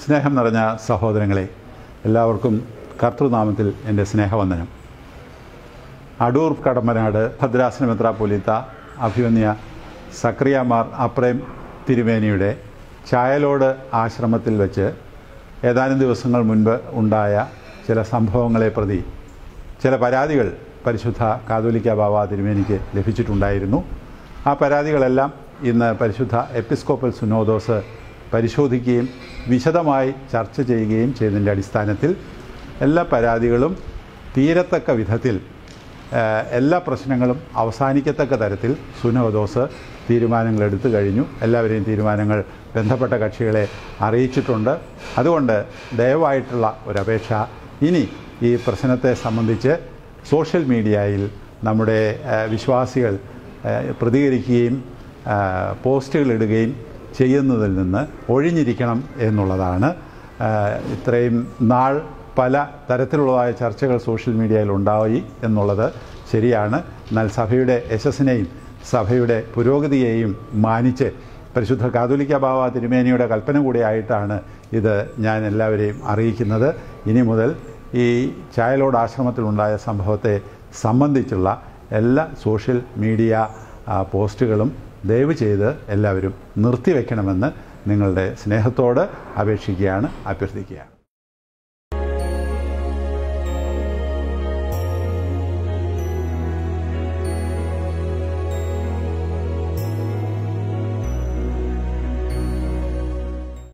സ്നേഹം നിറഞ്ഞ സഹോദരങ്ങളെ എല്ലാവർക്കും കർത്തൃനാമത്തിൽ എൻ്റെ സ്നേഹവന്ദനം അടൂർ കടമ്പനാട് ഭദ്രാസന മെത്രാപ്പൊലീത്ത അഭിമന്യ സക്രിയമാർ അപ്രേം തിരുമേനിയുടെ ചായലോട് ആശ്രമത്തിൽ വെച്ച് ഏതാനും ദിവസങ്ങൾ മുൻപ് ഉണ്ടായ ചില സംഭവങ്ങളെ പ്രതി ചില പരാതികൾ പരിശുദ്ധ കാതോലിക്ക ബാബ തിരുമേനിക്ക് ലഭിച്ചിട്ടുണ്ടായിരുന്നു ആ പരാതികളെല്ലാം ഇന്ന് പരിശുദ്ധ എപ്പിസ്കോപ്പൽ സുനോദോസ് പരിശോധിക്കുകയും വിശദമായി ചർച്ച ചെയ്യുകയും ചെയ്തതിൻ്റെ അടിസ്ഥാനത്തിൽ എല്ലാ പരാതികളും തീരത്തക്ക വിധത്തിൽ ഏഹ്, എല്ലാ പ്രശ്നങ്ങളും അവസാനിക്കത്തക്ക തരത്തിൽ സുനോദോസ് തീരുമാനങ്ങൾ എടുത്തു കഴിഞ്ഞു എല്ലാവരെയും തീരുമാനങ്ങൾ ബന്ധപ്പെട്ട കക്ഷികളെ അറിയിച്ചിട്ടുണ്ട് അതുകൊണ്ട് ദയവായിട്ടുള്ള ഒരപേക്ഷ ഇനി ഈ പ്രശ്നത്തെ സംബന്ധിച്ച് സോഷ്യൽ മീഡിയയിൽ നമ്മുടെ ഏഹ്, വിശ്വാസികൾ ഏഹ്, പ്രതികരിക്കുകയും ഏഹ്, പോസ്റ്റുകൾ ഇടുകയും ചെയ്യുന്നതിൽ നിന്ന് ഒഴിഞ്ഞിരിക്കണം എന്നുള്ളതാണ് ഏഹ്, ഇത്രയും നാൾ പല തരത്തിലുള്ളതായ ചർച്ചകൾ സോഷ്യൽ മീഡിയയിൽ ഉണ്ടായി എന്നുള്ളത് ശരിയാണ് എന്നാൽ സഭയുടെ യശസ്സിനെയും സഭയുടെ പുരോഗതിയെയും മാനിച്ച് പരിശുദ്ധ കാതോലിക്ക ബാബ തിരുമേനിയുടെ കൽപ്പന കൂടിയായിട്ടാണ് ഇത് ഞാൻ എല്ലാവരെയും അറിയിക്കുന്നത് ഇനി മുതൽ ഈ ചായലോട് ആശ്രമത്തിലുണ്ടായ സംഭവത്തെ സംബന്ധിച്ചുള്ള എല്ലാ സോഷ്യൽ മീഡിയ ആ, പോസ്റ്റുകളും ദയവ് ചെയ്ത് എല്ലാവരും നിർത്തിവെക്കണമെന്ന് നിങ്ങളുടെ സ്നേഹത്തോട് അപേക്ഷിക്കുകയാണ് അഭ്യർത്ഥിക്കുകയാണ്